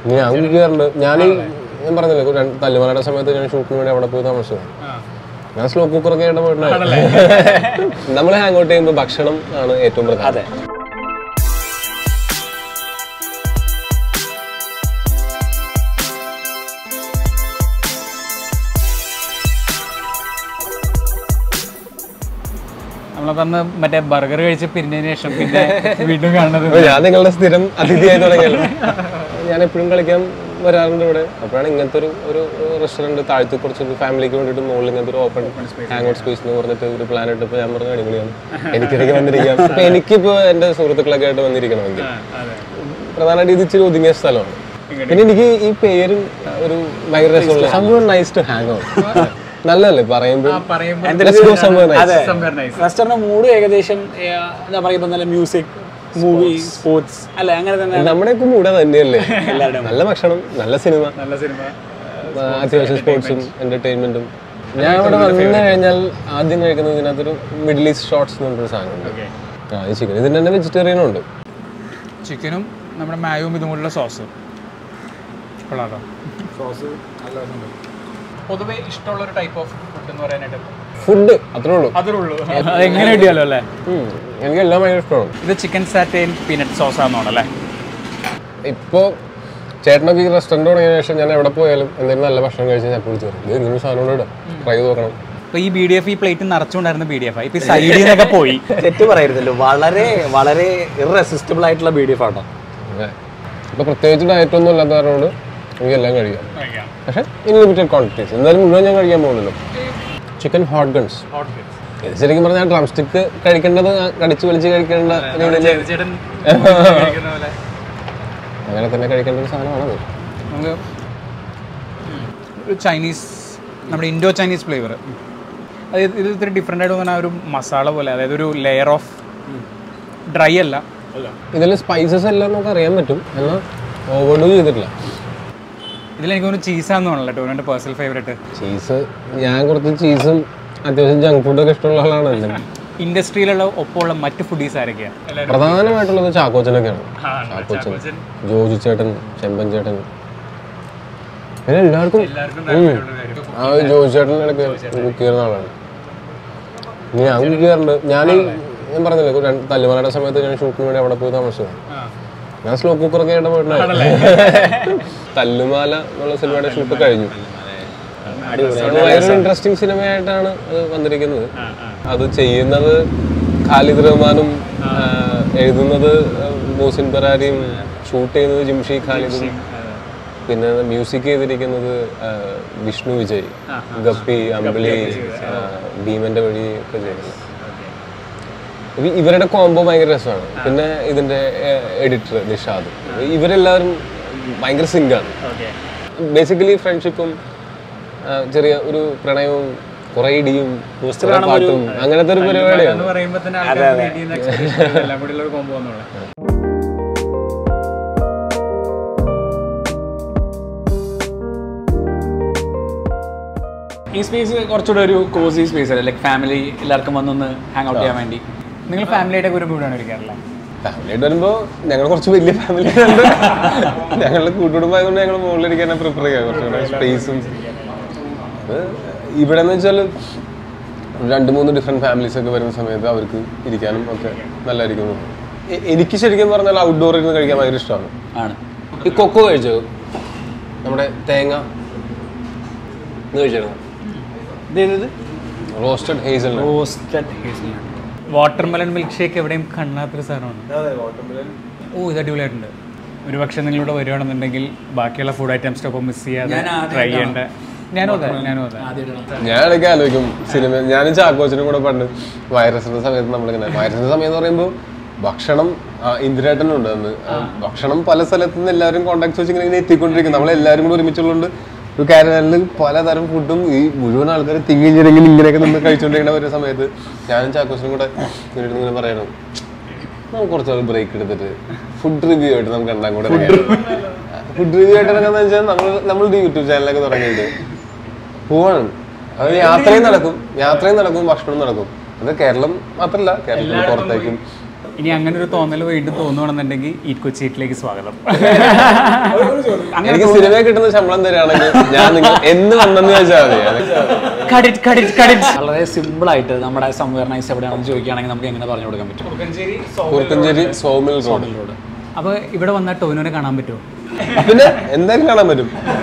ഞാൻ കുടിക്കാറുണ്ട് ഞാൻ ഞാൻ പറഞ്ഞില്ലേ ഒരു രണ്ട് തല്ലുമലയുടെ സമയത്ത് ഞാൻ ഷൂട്ടിന് വേണ്ടി അവിടെ പോയി താമസിച്ചത് ഞാൻ സ്ലോ കുക്കറൊക്കെ ആയിട്ട് പോയിട്ടുണ്ടായിരുന്നു നമ്മൾ ഹാങ് ഔട്ട് ചെയ്യുമ്പോൾ ഭക്ഷണം ആണ് ഏറ്റവും പ്രധാനം അതെ നമ്മളപ്പോ അന്ന് മറ്റേ ബർഗർ കഴിച്ച് പിരിഞ്ഞതിന് ശേഷം പിന്നെ വീണ്ടും കാണുന്നത് അപ്പൊ ഞാൻ നിങ്ങളുടെ സ്ഥിരം അതിഥിയായി തുടങ്ങിയല്ലോ ഞാൻ എപ്പോഴും കളിക്കാൻ വരാറുണ്ട് ഇവിടെ അപ്പോഴാണ് ഇങ്ങനത്തെ ഒരു ഒരു റെസ്റ്റോറൻറ്റ് താഴ്ത്തി കുറച്ച് ഫാമിലിക്ക് വേണ്ടിയിട്ട് മുകളിൽ ഇങ്ങനത്തെ ഒരു ഓപ്പൺ ഹാങ് ഔട്ട് സ്പേസ് എന്ന് പറഞ്ഞിട്ട് ഒരു പ്ലാൻ ഇട്ടപ്പോൾ ഞാൻ പറഞ്ഞ അടിപൊളിയാണ് എനിക്കിടയ്ക്ക് വന്നിരിക്കാം അപ്പൊ എനിക്കിപ്പോൾ എൻ്റെ സുഹൃത്തുക്കളൊക്കെ ആയിട്ട് വന്നിരിക്കണമെങ്കിൽ പ്രധാനമായിട്ട് ഇത് ഇച്ചിരി ഒതുങ്ങിയ സ്ഥലമാണ് പിന്നെ എനിക്ക് ഈ പേര് ഒരു ഭയങ്കര രസമുള്ള സംഭവം നൈസ് ടു ഹാങ് ഔട്ട് നല്ലതല്ലേ പറയുമ്പോൾ Let's go somewhere nice. അതെ റെസ്റ്റോറന്റ് മൂഡ് ഏകദേശം ഏ, എന്താ പറയുക നല്ല മ്യൂസിക് മൂവി സ്പോർട്സ് അല്ലെ അങ്ങനെ തന്നെ നമ്മുടെയൊക്കെ മൂട തന്നെയല്ലേ എല്ലാവരുടെയും നല്ല ഭക്ഷണം നല്ല സിനിമ നല്ല സിനിമ ആ, അത്യാവശ്യം സ്പോർട്സും എന്റർടൈൻമെന്റും ഞാൻ ഇവിടെ വന്നു കഴിഞ്ഞാൽ ആദ്യം കഴിക്കുന്നത് ഇതിനകത്തൊരു മിഡിൽ ഈസ്റ്റ് ഷോർട്സ് എന്ന് പറഞ്ഞൊരു സാധനമുണ്ട് ആ ഈ ചിക്കൻ ഇതിന് തന്നെ വെജിറ്റേറിയനും ഉണ്ട് ചിക്കനും നമ്മുടെ മായവും ഇതും കൂടിയുള്ള സോസ് കൊള്ളാട്ടോ സോസ് പൊതുവേ ഇഷ്ടമുള്ള ഒരു ടൈപ്പ് ഓഫ് ഫുഡ് എന്ന് പറയാനായിട്ട് ഫുഡ് അത്രേ ഉള്ളൂ അതേ ഉള്ളൂ അതെങ്ങനെ കിട്ടിയാലോ അല്ലേ ഉം. എനിക്ക് എല്ലാം ഭയങ്കര ഇഷ്ടമാണ് ഇത് ചിക്കൻ സാറ്റൈൻ പീനട്ട് സോസ് ആണെന്നോണല്ലേ ഇപ്പോൾ ചേട്ടനൊക്കെ ഈ റെസ്റ്റോറൻറ്റ് തുടങ്ങിയ ശേഷം ഞാൻ എവിടെ പോയാലും എന്തെങ്കിലും നല്ല ഭക്ഷണം കഴിച്ചാൽ ഞാൻ വിളിച്ചു പറയും ഇത് ഇങ്ങനെ ഒരു സാധനം കൂടെ ട്രൈ ചെയ്ത് നോക്കണം അപ്പൊ ഈ ബി ഡി എഫ് ഈ പ്ലേറ്റ് നിറച്ചുകൊണ്ടായിരുന്ന ബി ഡി എഫ് ഇപ്പൊ സൈഡിൽ നിന്നൊക്കെ പോയി തെറ്റ് പറയരുതല്ലോ വളരെ വളരെ ഇറസിസ്റ്റബിൾ ആയിട്ടുള്ള ബി ഡി എഫ് ആട്ടോ അതെ ഇപ്പോൾ പ്രത്യേകിച്ച് ഡയറ്റ് ഒന്നും ഇല്ലാത്ത കാരണമാണ് എനിക്ക് എല്ലാം കഴിക്കാം പക്ഷേ ഇൻലിമിറ്റഡ് ക്വാണ്ടിറ്റീസ് എന്തായാലും മുഴുവൻ ഞാൻ കഴിക്കാൻ പോകുന്നില്ല ചിക്കൻ ഹോട്ട് ഗൺസ് ഇത് ശരിക്കും പറഞ്ഞാൽ ഡ്രം സ്റ്റിക്ക് കഴിക്കേണ്ടത് കടിച്ച് വലിച്ച് കഴിക്കേണ്ട രീതിയിൽ ചേട്ടൻ അങ്ങനെ തന്നെ കഴിക്കേണ്ട ഒരു സാധനമാണത് നമുക്ക് ഒരു ചൈനീസ് നമ്മുടെ ഇൻഡോ ചൈനീസ് ഫ്ലേവർ അതായത് ഇത് ഇത്തിരി ഡിഫറെൻ്റ് ആയിട്ട് തോന്നുന്ന ഒരു മസാല പോലെ അതായത് ഒരു ലെയർ ഓഫ് ഡ്രൈ അല്ല ഇതിൽ സ്പൈസസ് എല്ലാം നമുക്ക് അറിയാൻ പറ്റും എന്നാൽ ഓവർഡു ചെയ്തിട്ടില്ല ഇതിൽ എനിക്ക് തോന്നുന്നു ചീസാന്ന് തോന്നുന്നില്ല കേട്ടോ എൻ്റെ പേഴ്സണൽ ഫേവറേറ്റ് ചീസ് ഞാൻ കുറച്ച് ചീസും അത്യാവശ്യം ജങ്ക് ഫുഡൊക്കെ ഇഷ്ടമുള്ള ആളാണ് എല്ലാം ഇൻഡസ്ട്രിയിലുള്ള ഒപ്പമുള്ള മറ്റ് ഫുഡീസ് ആരൊക്കെയാണ് പ്രധാനമായിട്ടുള്ളത് ചാക്കോച്ചനൊക്കെയാണ് ചാക്കോച്ചൻ ജോജു ചേട്ടൻ ചെമ്പൻ ചേട്ടൻ പിന്നെ എല്ലാവർക്കും ഉം. ആ ജോജു ചേട്ടൻ ഇടയ്ക്ക് കുക്ക് ചെയ്യുന്ന ആളാണ് ഇനി ഞാൻ കുക്ക് ചെയ്യാറുണ്ട് ഞാൻ ഈ ഞാൻ പറഞ്ഞില്ലേ ഒരു രണ്ട് തല്ലുമലയുടെ സമയത്ത് ഞാൻ ഷൂട്ടിന് വേണ്ടി അവിടെ പോയി താമസിച്ചത് ഞാൻ സ്ലോ കുക്കറൊക്കെ ആയിട്ട് പോയിട്ടുണ്ടായിരുന്നു തല്ലുമാല എന്നുള്ള സിനിമയുടെ ഷൂട്ട് കഴിഞ്ഞു അത് ഭയങ്കര ഇൻട്രസ്റ്റിംഗ് സിനിമയായിട്ടാണ് അത് വന്നിരിക്കുന്നത് അത് ചെയ്യുന്നത് ഖാലിദ് റഹ്മാനും ആ, എഴുതുന്നത് മോസിൻ ബറാരിയും ഷൂട്ട് ചെയ്യുന്നത് ജിംഷി ഖാലിദും പിന്നെ മ്യൂസിക് ചെയ്തിരിക്കുന്നത് ആ, വിഷ്ണു വിജയ് ഗപ്പി അമ്പിളി ആ, ഭീമന്റെ വഴി ഒക്കെ ചെയ്യുന്നത് ഇവ- ഇവരുടെ കോംബോ ഭയങ്കര രസമാണ് പിന്നെ ഇതിന്റെ എഡിറ്റർ നിഷാദ് ഇവരെല്ലാവരും ഭയങ്കര സിങ്കാണ് ബേസിക്കലി ഫ്രണ്ട്ഷിപ്പും ചെറിയ ഒരു പ്രണയവും കുറെ ഇടിയും കുറെ പാട്ടും അങ്ങനത്തെ ഒരു പരിപാടിയാണ് പറയുമ്പോൾ തന്നെ ആൾക്കാർ എല്ലാം കൂടി ഉള്ള ഒരു കോമ്പോ എന്നുള്ളത് ഈ സ്പേസ് കുറച്ചുകൂടെ ഒരു കോസി സ്പേസ് അല്ലേ ലൈക്ക് ഫാമിലി എല്ലാവർക്കും വന്നൊന്ന് ഹാങ് ഔട്ട് ചെയ്യാൻ വേണ്ടി നിങ്ങൾ ഫാമിലിയായിട്ടൊക്കെ ഒരു വീടാണ് ഇരിക്കാറില്ല ഫാമിലിയായിട്ട് വരുമ്പോ ഞങ്ങൾ കുറച്ച് വലിയ ഫാമിലി ഉണ്ട് ഞങ്ങളുടെ കൂട്ടുകുടുംബമായതുകൊണ്ട് ഞങ്ങൾ മുകളിലിരിക്കാൻ പ്രിഫർ ചെയ്യാം കുറച്ചുകൂടെ സ്പേസും ഇവിടെ എന്ന് വെച്ചാൽ രണ്ട് മൂന്ന് ഡിഫറെൻറ്റ് ഫാമിലീസ് ഒക്കെ വരുന്ന സമയത്ത് അവർക്ക് ഇരിക്കാനും ഒക്കെ നല്ലതായിരിക്കും എ- എനിക്ക് ശരിക്കും പറഞ്ഞാൽ ഔട്ട്ഡോറിൽ ഇരുന്ന് കഴിക്കാൻ ഭയങ്കര ഇഷ്ടമാണ് ആണ് ഈ കൊക്കോ കഴിച്ചോ നമ്മുടെ തേങ്ങ ഇത് കഴിച്ചിരുന്നു ഇതേത് roasted hazel roasted watermelon milk shake എവിടെയും കാണാത്തൊരു സാധനമാണ് ഓ ഇത് അടിപൊളിയായിട്ടുണ്ട് ഒരു പക്ഷേ നിങ്ങളിവിടെ വരികയാണെന്നുണ്ടെങ്കിൽ ബാക്കിയുള്ള ഫുഡ് ഐറ്റംസ് ഒപ്പം മിസ് ചെയ്യാതെ ട്രൈ ചെയ്യേണ്ട ഞാനും അതെ ഞാനും അതെ ഞാൻ ഇടയ്ക്ക് ആലോചിക്കും സിനിമ ഞാനും ചാക്കോച്ചനും കൂടെ പണ്ട് വൈറസിന്റെ സമയത്ത് നമ്മളിങ്ങനെ വൈറസിന്റെ സമയം എന്ന് പറയുമ്പോൾ ഭക്ഷണം ആ, ഇന്ദിരേട്ടനുണ്ട് അന്ന് ആ, ഭക്ഷണം പല സ്ഥലത്തു നിന്ന് എല്ലാവരും കോണ്ടാക്ട് വെച്ച് ഇങ്ങനെ ഇങ്ങനെ എത്തിക്കൊണ്ടിരിക്കും നമ്മളെല്ലാവരും കൂടെ ഒരുമിച്ചുള്ളതുകൊണ്ട് ഒരു കാരനിൽ പലതരം ഫുഡും ഈ മുഴുവൻ ആൾക്കാർ തിങ്ങിഞ്ഞിറങ്ങി ഇങ്ങനെയൊക്കെ നിന്ന് കഴിച്ചുകൊണ്ടിരിക്കുന്ന ഒരു സമയത്ത് ഞാനും ചാക്കോച്ചനും കൂടെ ഇങ്ങനെ ഇരുന്ന് ഇങ്ങനെ പറയണം നമുക്ക് കുറച്ച് ബ്രേക്ക് എടുത്തിട്ട് ഫുഡ് റിവ്യൂ ആയിട്ട് നമുക്ക് രണ്ടാം കൂടെ ഫുഡ് റിവ്യൂ ആയിട്ട് ഇറങ്ങാന്ന് വെച്ചാൽ നമ്മൾ നമ്മളുടെ യൂട്യൂബ് ചാനലൊക്കെ തുടങ്ങിയിട്ട് പോവാണ് അത് യാത്രയും നടക്കും യാത്രയും നടക്കും ഭക്ഷണവും നടക്കും അത് കേരളം മാത്രമല്ല കേരളത്തിന് പുറത്തേക്കും ഇനി അങ്ങനെ ഒരു തോന്നൽ വീണ്ടും തോന്നുകയാണെന്നുണ്ടെങ്കിൽ ഈ കൊച്ചിയിലേക്ക് സ്വാഗതം എനിക്ക് സിനിമയിൽ കിട്ടുന്ന ശമ്പളം തരികയാണെങ്കിൽ ഞാൻ നിങ്ങൾ എന്ന് വന്നെന്ന് ചോദിച്ചാൽ മതി അത് കടിറ്റ് കടിറ്റ് കടിറ്റ് വളരെ സിമ്പിൾ ആയിട്ട് നമ്മുടെ സംവരണൈസ് എവിടെയാണെന്ന് ചോദിക്കുകയാണെങ്കിൽ നമുക്ക് എങ്ങനെ പറഞ്ഞു കൊടുക്കാൻ പറ്റും കുറുക്കഞ്ചേരി സോമിൽ റോഡ് അപ്പോൾ ഇവിടെ വന്നാൽ ടോവിനോനെ കാണാൻ പറ്റുമോ പിന്നെ എന്തായാലും കാണാൻ പറ്റും